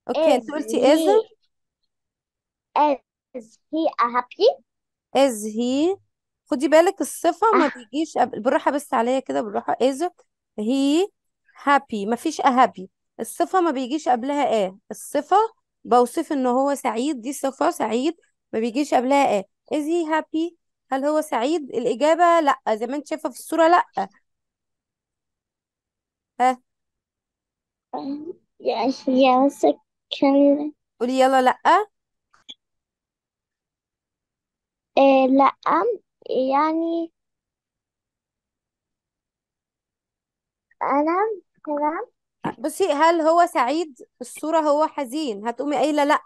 اوكي انت is قلتي is he is he a happy is he خدي بالك الصفة ما أه. بيجيش قبل بالراحة بس عليا كده بالراحة is he happy ما فيش a happy الصفة ما بيجيش قبلها ايه الصفة بوصف ان هو سعيد دي صفة سعيد ما بيجيش قبلها ايه is he happy هل هو سعيد الإجابة لا زي ما انت شايفة في الصورة لا ها yeah yes can قولي يلا لا إيه لا يعني أنا تمام بصي هل هو سعيد في الصورة هو حزين هتقومي قايلة لا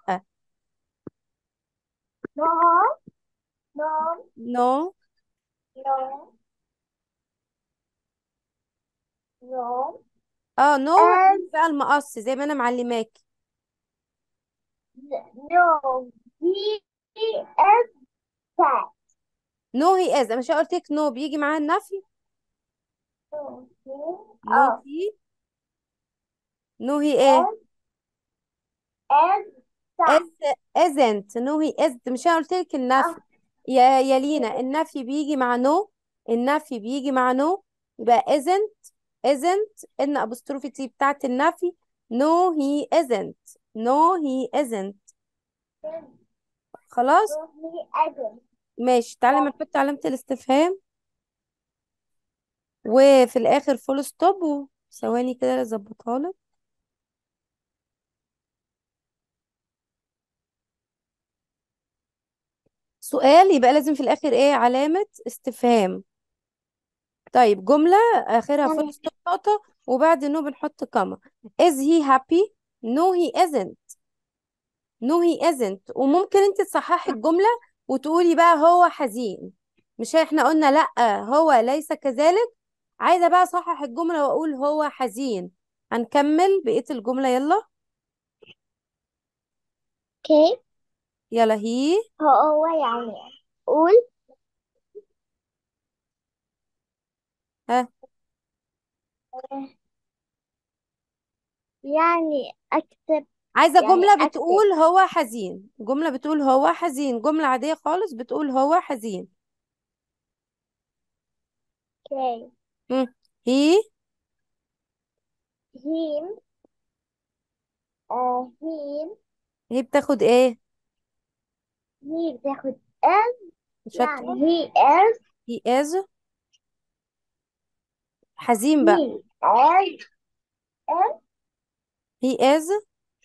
no no no no no اه no and بقى المقص زي ما انا معلماكي no he is sad no he is انا مش قلت لك no بيجي معاها النفي no he no is he no he ايه is sad is isn't no he is مش انا قلت لك النفي أه. يا يا لينا النفي بيجي مع no النفي بيجي مع no يبقى isn't isn't ان ابوستروفي تي بتاعت النفي no he isn't no he isn't خلاص no he isn't ماشي تعالي ما نحط علامة الاستفهام وفي الاخر فول ستوب وثواني كده اظبطها لك سؤال يبقى لازم في الاخر ايه علامة استفهام طيب جملة اخرها فول تمام ستوب نقطة وبعد نو بنحط كما is he happy no he isn't no he isn't وممكن انت تصححي الجملة وتقولي بقى هو حزين مش احنا قلنا لا هو ليس كذلك عايزة بقى اصحح الجملة واقول هو حزين هنكمل بقية الجملة يلا اوكي يلا هي هو يعني قول ها يعني اكتب عايزة يعني جملة اكتب بتقول هو حزين جملة بتقول هو حزين جملة عادية خالص بتقول هو حزين اوكي مم. هي هيم آه هيم هي بتاخد ايه هي بتاخد is شاطرة يعني he is he is حزين بقى he is is he is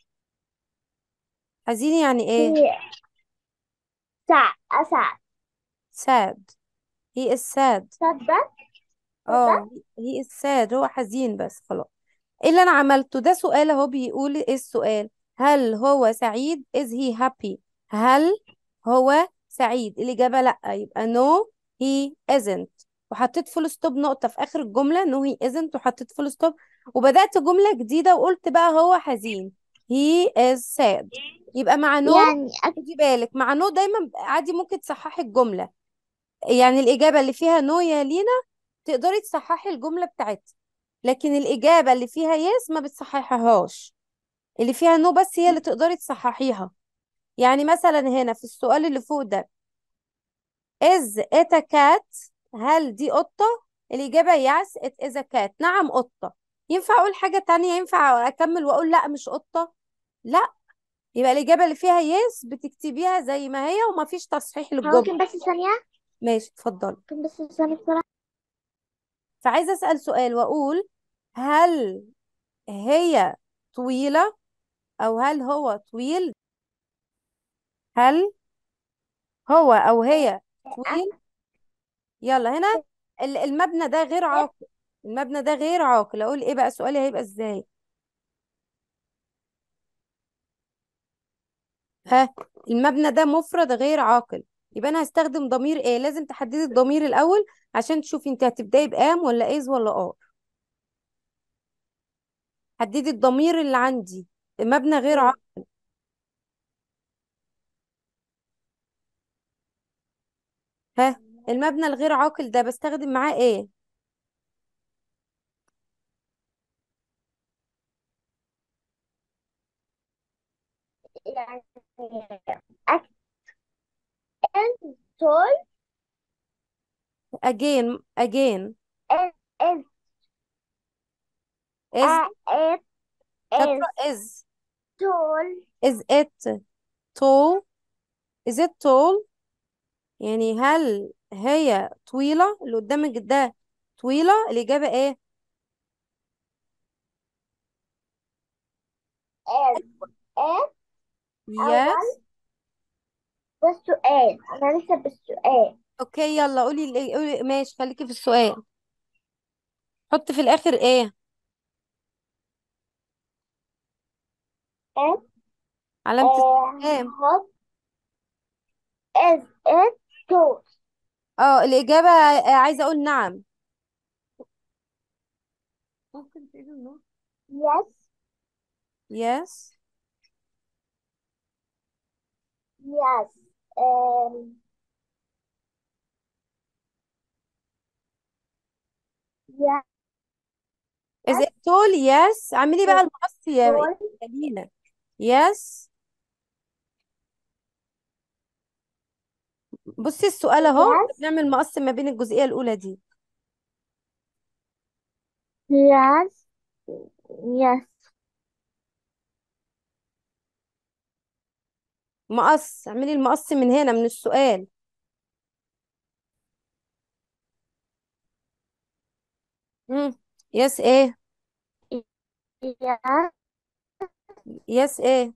حزين يعني ايه he سعد أسعد sad he is sad صدق اه he is sad هو حزين بس خلاص ايه اللي انا عملته ده سؤال اهو بيقول ايه السؤال هل هو سعيد is he happy هل هو سعيد الإجابة لأ يبقى no he isn't وحطيت فول ستوب نقطة في آخر الجملة no he isn't وحطيت فول ستوب وبدأت جملة جديدة وقلت بقى هو حزين he is sad يبقى مع no يعني أك... خدي بالك مع no دايما عادي ممكن تصححي الجملة يعني الإجابة اللي فيها no يا لينا تقدري تصححي الجملة بتاعتها لكن الإجابة اللي فيها yes ما بتصححيهاش اللي فيها no بس هي اللي تقدري تصححيها يعني مثلا هنا في السؤال اللي فوق ده is it a cat هل دي قطة الإجابة yes it is a cat نعم قطة ينفع أقول حاجة تانية ينفع أكمل وأقول لا مش قطة لا يبقى الإجابة اللي فيها yes بتكتبيها زي ما هي وما فيش تصحيح للجملة ممكن بس ثانية ماشي اتفضلي ممكن بس ثانية بسرعة فعايزة أسأل سؤال وأقول هل هي طويلة أو هل هو طويل هل هو أو هي طويل يلا هنا ال- المبنى ده غير عاقل المبنى ده غير عاقل اقول ايه بقى سؤالي هيبقى ازاي ها المبنى ده مفرد غير عاقل يبقى انا هستخدم ضمير ايه لازم تحددي الضمير الاول عشان تشوفي انت هتبداي بام ولا ايز ولا ار حددي الضمير اللي عندي المبنى غير مم. عاقل ها المبنى الغير عاقل ده بستخدم معاه ايه يعني أكت إن tall again again is is is a it is شاطرة is tall is it tall is it tall يعني هل هي طويلة اللي قدامك ده طويلة الإجابة ايه is is yes أول بالسؤال أنا لسه بالسؤال اوكي يلا قولي ال- قولي ماشي خليكي في السؤال حط في الآخر ايه is علامة uh, استفهام hot is it tall اه الإجابة آه، عايزة أقول نعم ممكن تقولي no yes yes yes um, yes is it tall yes اعملي بقى المقص يا tall يا لينا yes بصي السؤال اهو yes بنعمل مقص ما بين الجزئية الأولى دي yes yes مقص اعملي المقص من هنا من السؤال مم. يس ايه yes يس ايه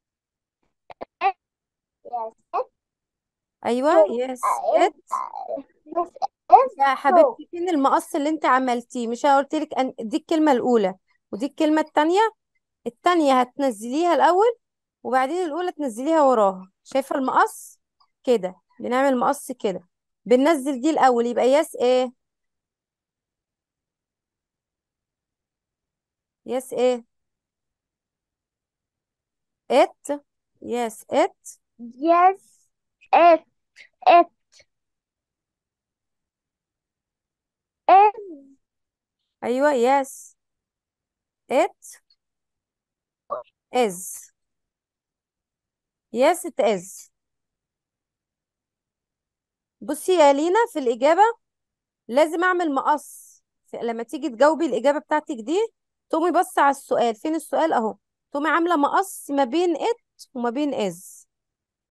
yes it ايوه tall يس uh, ات it yes it يا tall حبيبتي فين المقص اللي انت عملتيه مش قلت لك أن... دي الكلمة الأولى ودي الكلمة التانية التانية هتنزليها الأول وبعدين الأولى تنزليها وراها شايفة المقص كده بنعمل مقص كده بننزل دي الأول يبقى يس ايه يس ايه ات يس ات yes it it is ايوه يس ات از يس ات از بصي يا لينا في الإجابة لازم أعمل مقص ف- لما تيجي تجاوبي الإجابة بتاعتك دي تقومي بص على السؤال فين السؤال أهو تقومي عاملة مقص ما بين ات وما بين از